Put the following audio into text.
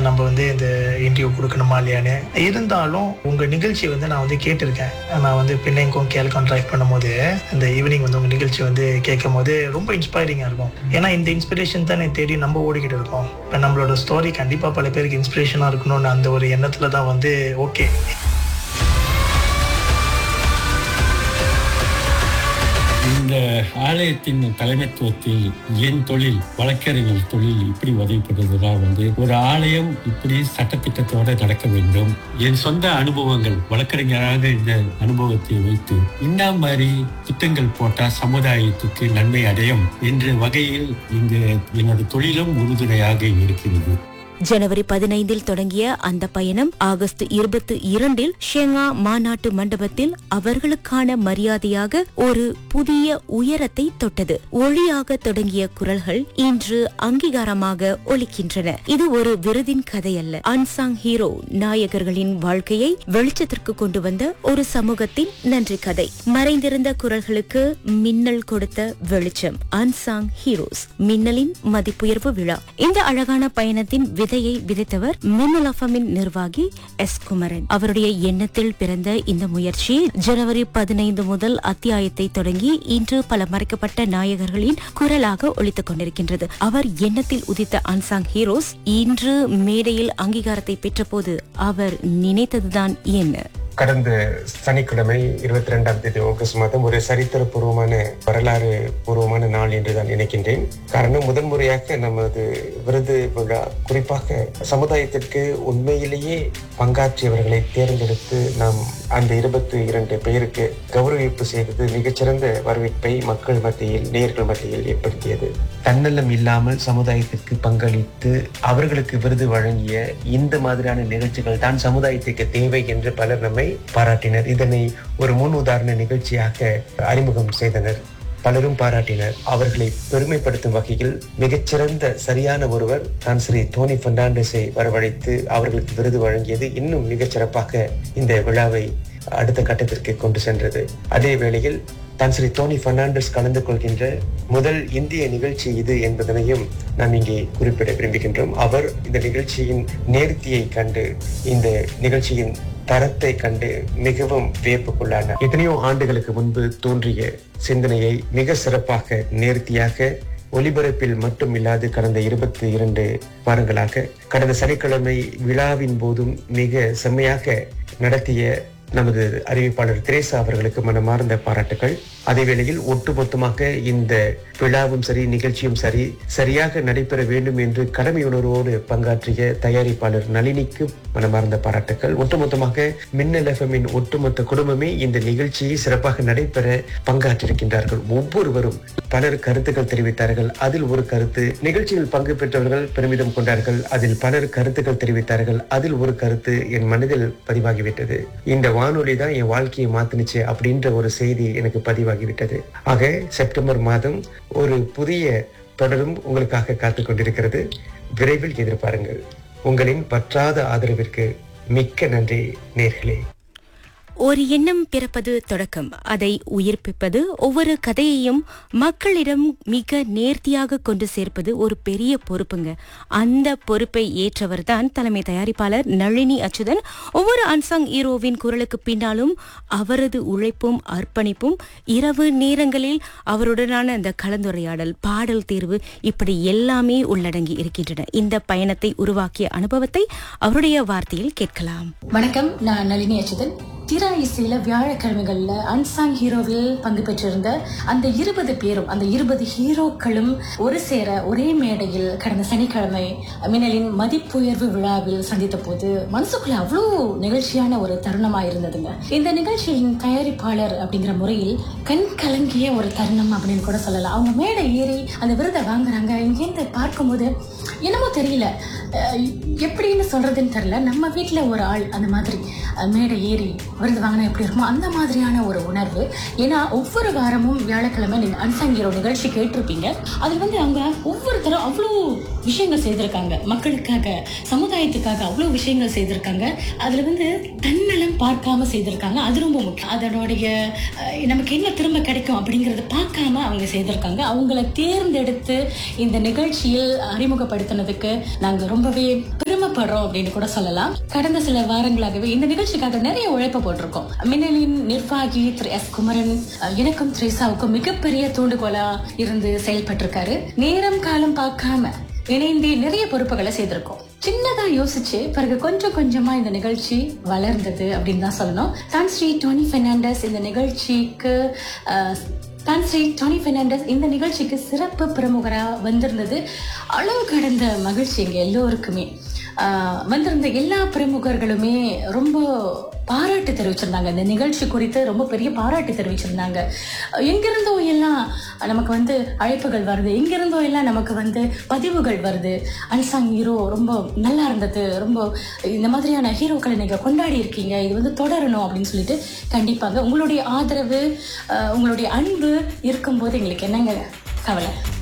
நம்ம வந்து இந்த இன்டர்வியூ கொடுக்கணுமா இல்லையான்னு இருந்தாலும் உங்க நிகழ்ச்சி வந்து நான் வந்து கேட்டிருக்கேன் நான் வந்து பின்னைக்கும் கேல்கான் ட்ரைவ் பண்ணும்போது இந்த ஈவினிங் வந்து உங்க நிகழ்ச்சி வந்து கேட்கும் போது ரொம்ப இன்ஸ்பைரிங்கா இருக்கும் ஏன்னா இந்த இன்ஸ்பிரேஷன் தானே தேடி நம்ம ஓடிக்கிட்டு இருக்கோம் இப்போ நம்மளோட ஸ்டோரி கண்டிப்பா பல பேருக்கு இன்ஸ்பிரேஷனா இருக்கணும்னு அந்த ஒரு எண்ணத்துல தான் வந்து ஓகே இந்த ஆலயத்தின் தலைமைத்துவத்தில் என் தொழில் வழக்கறிஞர் தொழில் இப்படி உதவிப்படுறதுனா வந்து ஒரு ஆலயம் இப்படி சட்டத்திட்டத்தோட நடக்க வேண்டும் என் சொந்த அனுபவங்கள் வழக்கறிஞராக இந்த அனுபவத்தை வைத்து இந்த மாதிரி திட்டங்கள் போட்டா சமுதாயத்துக்கு நன்மை அடையும் என்ற வகையில் இங்கு எனது தொழிலும் உறுதுணையாக இருக்கிறது ஜனவரி பதினைந்தில் தொடங்கிய அந்த பயணம் ஆகஸ்ட் இருபத்தி இரண்டில் ஷெங்கா மாநாட்டு மண்டபத்தில் அவர்களுக்கான மரியாதையாக ஒரு புதிய உயரத்தை தொட்டது ஒளியாக தொடங்கிய குரல்கள் இன்று அங்கீகாரமாக ஒலிக்கின்றன இது ஒரு விருதின் கதை அல்ல அன்சாங் ஹீரோ நாயகர்களின் வாழ்க்கையை வெளிச்சத்திற்கு கொண்டு வந்த ஒரு சமூகத்தின் நன்றி கதை மறைந்திருந்த குரல்களுக்கு மின்னல் கொடுத்த வெளிச்சம் அன்சாங் ஹீரோஸ் மின்னலின் மதிப்புயர்வு விழா இந்த அழகான பயணத்தின் விதையை விதைத்தவர் மின்னல் அஃபமின் நிர்வாகி எஸ் குமரன் அவருடைய எண்ணத்தில் பிறந்த இந்த முயற்சி ஜனவரி பதினைந்து முதல் அத்தியாயத்தை தொடங்கி இன்று பல மறைக்கப்பட்ட நாயகர்களின் குரலாக ஒலித்துக் கொண்டிருக்கின்றது அவர் எண்ணத்தில் உதித்த அன்சாங் ஹீரோஸ் இன்று மேடையில் அங்கீகாரத்தை பெற்றபோது அவர் நினைத்ததுதான் என்ன கடந்த சனிக்கிழமை இருபத்தி ரெண்டாம் தேதி ஆகஸ்ட் மாதம் ஒரு சரித்திரபூர்வமான வரலாறு பூர்வமான நாள் என்று தான் நினைக்கின்றேன் காரணம் முதன்முறையாக நமது விருது விழா குறிப்பாக சமுதாயத்திற்கு உண்மையிலேயே பங்காற்றியவர்களை தேர்ந்தெடுத்து நாம் அந்த இருபத்தி இரண்டு பேருக்கு கௌரவிப்பு செய்தது மிகச்சிறந்த வரவேற்பை மக்கள் மத்தியில் நேர்கள் மத்தியில் ஏற்படுத்தியது தன்னலம் இல்லாமல் சமுதாயத்திற்கு பங்களித்து அவர்களுக்கு விருது வழங்கிய இந்த மாதிரியான நிகழ்ச்சிகள் தான் சமுதாயத்திற்கு தேவை என்று பலர் நம்மை பாராட்டினர் இதனை ஒரு முன் உதாரண நிகழ்ச்சியாக அறிமுகம் செய்தனர் பலரும் பாராட்டினர் அவர்களை பெருமைப்படுத்தும் வகையில் மிகச்சிறந்த சரியான ஒருவர் தான் ஸ்ரீ டோனி பெர்னாண்டஸை வரவழைத்து அவர்களுக்கு விருது வழங்கியது இன்னும் மிகச் சிறப்பாக இந்த விழாவை அடுத்த கட்டத்திற்கு கொண்டு சென்றது அதே வேளையில் தான் ஸ்ரீ டோனி பெர்னாண்டஸ் கலந்து கொள்கின்ற முதல் இந்திய நிகழ்ச்சி இது என்பதனையும் நாம் இங்கே குறிப்பிட விரும்புகின்றோம் அவர் இந்த நிகழ்ச்சியின் நேர்த்தியை கண்டு இந்த நிகழ்ச்சியின் தரத்தை கண்டு மிகவும் வியப்புக்குள்ளானார் எத்தனையோ ஆண்டுகளுக்கு முன்பு தோன்றிய சிந்தனையை மிக சிறப்பாக நேர்த்தியாக ஒலிபரப்பில் மட்டும் இல்லாது கடந்த இருபத்தி இரண்டு வாரங்களாக கடந்த சனிக்கிழமை விழாவின் போதும் மிக செம்மையாக நடத்திய நமது அறிவிப்பாளர் திரேசா அவர்களுக்கு மனமார்ந்த பாராட்டுகள் அதே வேளையில் ஒட்டுமொத்தமாக இந்த விழாவும் சரி நிகழ்ச்சியும் சரி சரியாக நடைபெற வேண்டும் என்று கடமை உணர்வோடு பங்காற்றிய தயாரிப்பாளர் நளினிக்கு மனமார்ந்த பாராட்டுகள் ஒட்டுமொத்தமாக மின்னல் எஃப்எம்மின் ஒட்டுமொத்த குடும்பமே இந்த நிகழ்ச்சியை சிறப்பாக நடைபெற பங்காற்றிருக்கின்றார்கள் ஒவ்வொருவரும் பலர் கருத்துக்கள் தெரிவித்தார்கள் அதில் ஒரு கருத்து நிகழ்ச்சியில் பங்கு பெற்றவர்கள் பெருமிதம் கொண்டார்கள் அதில் பலர் கருத்துக்கள் தெரிவித்தார்கள் அதில் ஒரு கருத்து என் மனதில் பதிவாகிவிட்டது இந்த வானொலி தான் என் வாழ்க்கையை மாத்தினுச்சு அப்படின்ற ஒரு செய்தி எனக்கு பதிவாகிவிட்டது ஆக செப்டம்பர் மாதம் ஒரு புதிய தொடரும் உங்களுக்காக காத்துக் கொண்டிருக்கிறது விரைவில் எதிர்பாருங்கள் உங்களின் வற்றாத ஆதரவிற்கு மிக்க நன்றி நேர்களே ஒரு எண்ணம் பிறப்பது தொடக்கம் அதை உயிர்ப்பிப்பது ஒவ்வொரு கதையையும் மக்களிடம் மிக நேர்த்தியாக கொண்டு சேர்ப்பது ஒரு பெரிய பொறுப்புங்க அந்த பொறுப்பை ஏற்றவர் தான் தலைமை தயாரிப்பாளர் நளினி அச்சுதன் ஒவ்வொரு அன்சாங் ஹீரோவின் குரலுக்கு பின்னாலும் அவரது உழைப்பும் அர்ப்பணிப்பும் இரவு நேரங்களில் அவருடனான அந்த கலந்துரையாடல் பாடல் தேர்வு இப்படி எல்லாமே உள்ளடங்கி இருக்கின்றன இந்த பயணத்தை உருவாக்கிய அனுபவத்தை அவருடைய வார்த்தையில் கேட்கலாம் வணக்கம் நான் நளினி அச்சுதன் திரா இசையில வியாழக்கிழமைகள்ல அன்சாங் ஹீரோவில் பங்கு பெற்றிருந்த அந்த இருபது பேரும் அந்த இருபது ஹீரோக்களும் ஒரு சேர ஒரே மேடையில் கடந்த சனிக்கிழமை மின்னலின் மதிப்புயர்வு விழாவில் சந்தித்த போது மனசுக்குள்ள அவ்வளோ நிகழ்ச்சியான ஒரு தருணமா இருந்ததுங்க இந்த நிகழ்ச்சியின் தயாரிப்பாளர் அப்படிங்கிற முறையில் கண் கலங்கிய ஒரு தருணம் அப்படின்னு கூட சொல்லலாம் அவங்க மேடை ஏறி அந்த விருதை வாங்குறாங்க இங்கேருந்து பார்க்கும்போது என்னமோ தெரியல அஹ் எப்படின்னு சொல்றதுன்னு தெரியல நம்ம வீட்ல ஒரு ஆள் அந்த மாதிரி அஹ் மேடை ஏறி விருது வாங்கினா எப்படி இருக்குமோ அந்த மாதிரியான ஒரு உணர்வு ஏன்னா ஒவ்வொரு வாரமும் வியாழக்கிழமை நீங்க அன்சாங் ஹீரோ நிகழ்ச்சி கேட்டிருப்பீங்க அது வந்து அவங்க ஒவ்வொருத்தரும் அவ்வளோ விஷயங்கள் செய்திருக்காங்க மக்களுக்காக சமுதாயத்துக்காக அவ்வளோ விஷயங்கள் செய்திருக்காங்க அதுல வந்து தன்னலம் பார்க்காம செய்திருக்காங்க அது ரொம்ப முக்கியம் அதனுடைய அஹ், நமக்கு என்ன திரும்ப கிடைக்கும் அப்படிங்கறத பார்க்காம அவங்க செய்திருக்காங்க அவங்கள தேர்ந்தெடுத்து இந்த நிகழ்ச்சியில் அறிமுகப்படுத்தினதுக்கு நாங்க ரொம்பவே பெருமைப்படுறோம் அப்படின்னு கூட சொல்லலாம் கடந்த சில வாரங்களாகவே இந்த நிகழ்ச்சிக்காக நிறைய உழைப்பு போட்டிருக்கோம் மின்னலின் நிர்வாகி திரு எஸ் குமரன் அஹ், எனக்கும் த்ரேசாவுக்கும் மிகப்பெரிய தூண்டுகோலா இருந்து செயல்பட்டிருக்காரு நேரம் காலம் பார்க்காம இணைந்து நிறைய பொறுப்புகளை செய்திருக்கோம் சின்னதா யோசிச்சு பிறகு கொஞ்சம் கொஞ்சமா இந்த நிகழ்ச்சி வளர்ந்தது அப்படின்னு தான் சொல்லணும் தான் ஸ்ரீ டோனி பெர்னாண்டஸ் இந்த நிகழ்ச்சிக்கு அஹ், தான் ஸ்ரீ டோனி பெர்னாண்டஸ் இந்த நிகழ்ச்சிக்கு சிறப்பு பிரமுகரா வந்திருந்தது அளவு கடந்த மகிழ்ச்சி எங்க எல்லோருக்குமே ஆஹ் வந்திருந்த எல்லா பிரமுகர்களுமே ரொம்ப பாராட்டு தெரிவிச்சிருந்தாங்க இந்த நிகழ்ச்சி குறித்து ரொம்ப பெரிய பாராட்டு தெரிவிச்சிருந்தாங்க எங்கிருந்தோ எல்லாம் நமக்கு வந்து அழைப்புகள் வருது எங்கிருந்தோ எல்லாம் நமக்கு வந்து பதிவுகள் வருது அன்சாங் ஹீரோ ரொம்ப நல்லா இருந்தது ரொம்ப இந்த மாதிரியான ஹீரோக்களை நீங்க கொண்டாடி இருக்கீங்க இது வந்து தொடரணும் அப்படின்னு சொல்லிட்டு கண்டிப்பாங்க உங்களுடைய ஆதரவு ஆஹ் உங்களுடைய அன்பு இருக்கும்போது எங்களுக்கு என்னங்க கவலை